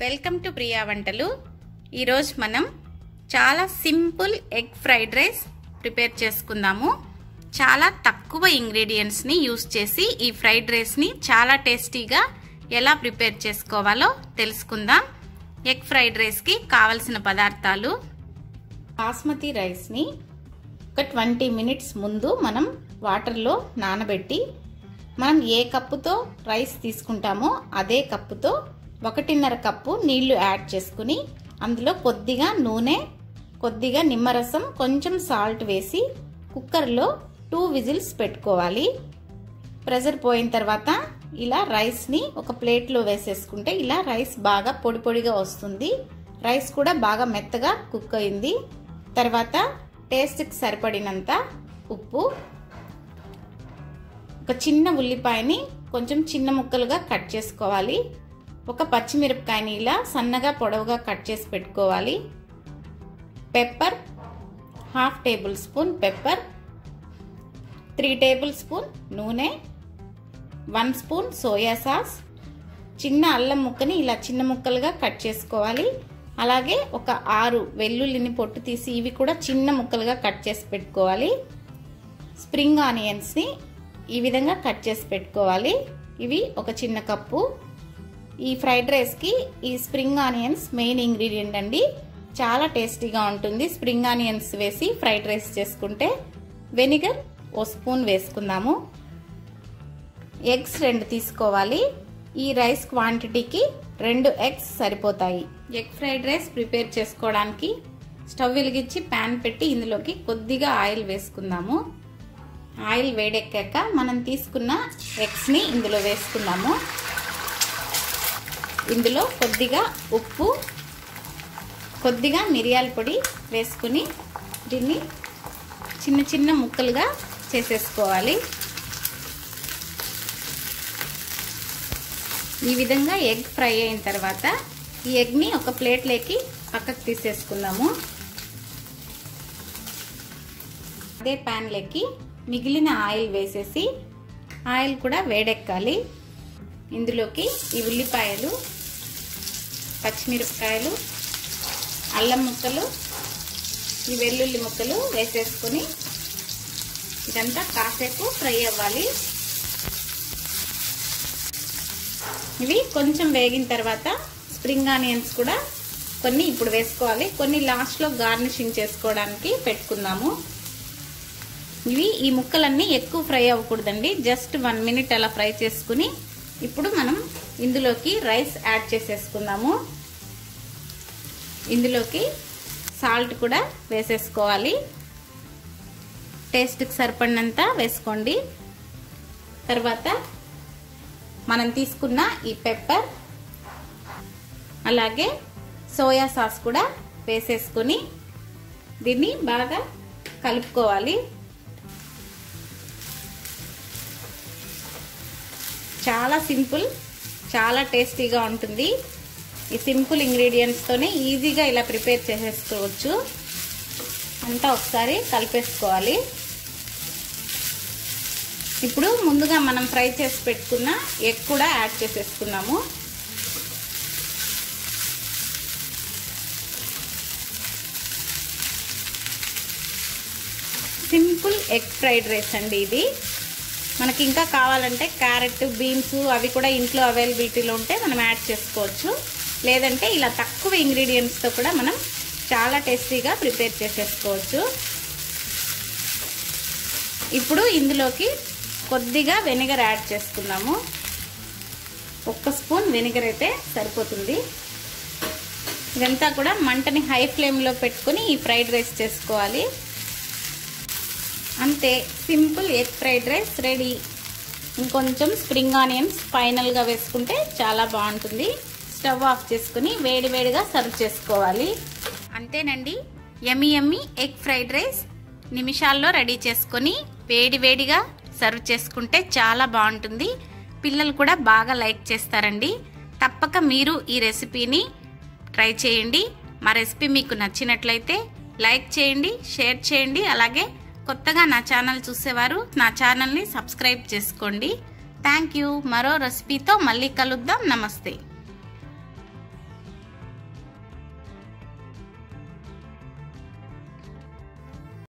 welcome to Priya వంటలు ఈరోజు మనం చాలా simple egg fried rice prepare చేసుకుందాము చాలా తక్కువ ఇంగ్రీడియంట్స్ని యూస్ చేసి ఈ ఫ్రైడ్ రైస్ని చాలా టేస్టీగా ఎలా ప్రిపేర్ చేసుకోవాలో తెలుసుకుందాం ఎగ్ ఫ్రైడ్ రైస్కి కావలసిన పదార్థాలు బాస్మతి రైస్ని ఒక ట్వంటీ మినిట్స్ ముందు మనం వాటర్లో నానబెట్టి మనం ఏ కప్పుతో రైస్ తీసుకుంటామో అదే కప్పుతో ఒకటిన్నర కప్పు నీళ్లు యాడ్ చేసుకుని అందులో కొద్దిగా నూనె కొద్దిగా నిమ్మరసం కొంచెం సాల్ట్ వేసి కుక్కర్లో టూ విజిల్స్ పెట్టుకోవాలి ప్రెజర్ పోయిన తర్వాత ఇలా రైస్ని ఒక ప్లేట్లో వేసేసుకుంటే ఇలా రైస్ బాగా పొడి పొడిగా వస్తుంది రైస్ కూడా బాగా మెత్తగా కుక్ అయింది తర్వాత టేస్ట్కి సరిపడినంత ఉప్పు ఒక చిన్న ఉల్లిపాయని కొంచెం చిన్న ముక్కలుగా కట్ చేసుకోవాలి ఒక పచ్చిమిరపకాయని ఇలా సన్నగా పొడవుగా కట్ చేసి పెట్టుకోవాలి pepper half tablespoon pepper three tablespoon నూనె వన్ స్పూన్ సోయా సాస్ చిన్న అల్లం ముక్కని ఇలా చిన్న ముక్కలుగా కట్ చేసుకోవాలి అలాగే ఒక ఆరు వెల్లుల్లిని పొట్టు తీసి ఇవి కూడా చిన్న ముక్కలుగా కట్ చేసి పెట్టుకోవాలి స్ప్రింగ్ ఆనియన్స్ని ఈ విధంగా కట్ చేసి పెట్టుకోవాలి ఇవి ఒక చిన్న కప్పు ఈ ఫ్రైడ్ రైస్కి ఈ స్ప్రింగ్ ఆనియన్స్ మెయిన్ ఇంగ్రీడియంట్ అండి చాలా టేస్టీగా ఉంటుంది స్ప్రింగ్ ఆనియన్స్ వేసి ఫ్రైడ్ రైస్ చేసుకుంటే వెనిగర్ ఓ స్పూన్ వేసుకుందాము ఎగ్స్ రెండు తీసుకోవాలి ఈ రైస్ క్వాంటిటీకి రెండు ఎగ్స్ సరిపోతాయి ఎగ్ ఫ్రైడ్ రైస్ ప్రిపేర్ చేసుకోవడానికి స్టవ్ వెలిగించి ప్యాన్ పెట్టి ఇందులోకి కొద్దిగా ఆయిల్ వేసుకుందాము ఆయిల్ వేడెక్కాక మనం తీసుకున్న ఎగ్స్ని ఇందులో వేసుకుందాము ఇందులో కొద్దిగా ఉప్పు కొద్దిగా మిరియాల పొడి వేసుకుని దీన్ని చిన్న చిన్న ముక్కలుగా చేసేసుకోవాలి ఈ విధంగా ఎగ్ ఫ్రై అయిన తర్వాత ఈ ఎగ్ని ఒక ప్లేట్లోకి పక్కకు తీసేసుకుందాము అదే ప్యాన్లోకి మిగిలిన ఆయిల్ వేసేసి ఆయిల్ కూడా వేడెక్కాలి ఇందులోకి ఈ ఉల్లిపాయలు పచ్చిమిరపకాయలు అల్లం ముక్కలు ఈ వెల్లుల్లి ముక్కలు వేసేసుకొని ఇదంతా కాసేపు ఫ్రై అవ్వాలి ఇవి కొంచెం వేగిన తర్వాత స్ప్రింగ్ ఆనియన్స్ కూడా కొన్ని ఇప్పుడు వేసుకోవాలి కొన్ని లాస్ట్లో గార్నిషింగ్ చేసుకోవడానికి పెట్టుకుందాము ఇవి ఈ ముక్కలన్నీ ఎక్కువ ఫ్రై అవ్వకూడదండి జస్ట్ వన్ మినిట్ అలా ఫ్రై చేసుకుని ఇప్పుడు మనం ఇందులోకి రైస్ యాడ్ చేసేసుకుందాము ఇందులోకి సాల్ట్ కూడా వేసేసుకోవాలి టేస్ట్కి సరిపడినంత వేసుకోండి తర్వాత మనం తీసుకున్న ఈ పెప్పర్ అలాగే సోయా సాస్ కూడా వేసేసుకొని దీన్ని బాగా కలుపుకోవాలి చాలా సింపుల్ చాలా టేస్టీగా ఉంటుంది ఈ సింపుల్ ఇంగ్రీడియంట్స్తోనే ఈజీగా ఇలా ప్రిపేర్ చేసేసుకోవచ్చు అంతా ఒకసారి కలిపేసుకోవాలి ఇప్పుడు ముందుగా మనం ఫ్రై చేసి పెట్టుకున్న ఎగ్ కూడా యాడ్ చేసేసుకున్నాము సింపుల్ ఎగ్ ఫ్రైడ్ రైస్ అండి ఇది మనకి ఇంకా కావాలంటే క్యారెట్ బీన్స్ అవి కూడా ఇంట్లో అవైలబిలిటీలో ఉంటే మనం యాడ్ చేసుకోవచ్చు లేదంటే ఇలా తక్కువ ఇంగ్రీడియంట్స్తో కూడా మనం చాలా టేస్టీగా ప్రిపేర్ చేసేసుకోవచ్చు ఇప్పుడు ఇందులోకి కొద్దిగా వెనిగర్ యాడ్ చేసుకుందాము ఒక్క స్పూన్ వెనిగర్ అయితే సరిపోతుంది ఇదంతా కూడా మంటని హై ఫ్లేమ్లో పెట్టుకుని ఈ ఫ్రైడ్ రైస్ చేసుకోవాలి అంతే simple egg fried rice ready ఇంకొంచెం స్ప్రింగ్ ఆనియన్స్ ఫైనల్గా వేసుకుంటే చాలా బాగుంటుంది స్టవ్ ఆఫ్ చేసుకుని వేడి వేడిగా సర్వ్ చేసుకోవాలి అంతేనండి yummy yummy egg fried rice నిమిషాల్లో రెడీ చేసుకొని వేడి వేడిగా సర్వ్ చేసుకుంటే చాలా బాగుంటుంది పిల్లలు కూడా బాగా లైక్ చేస్తారండి తప్పక మీరు ఈ రెసిపీని ట్రై చేయండి మా రెసిపీ మీకు నచ్చినట్లయితే లైక్ చేయండి షేర్ చేయండి అలాగే కొత్తగా నా ఛానల్ చూసేవారు నా ఛానల్ని సబ్స్క్రైబ్ చేసుకోండి థ్యాంక్ యూ మరో రెసిపీతో మళ్ళీ కలుద్దాం నమస్తే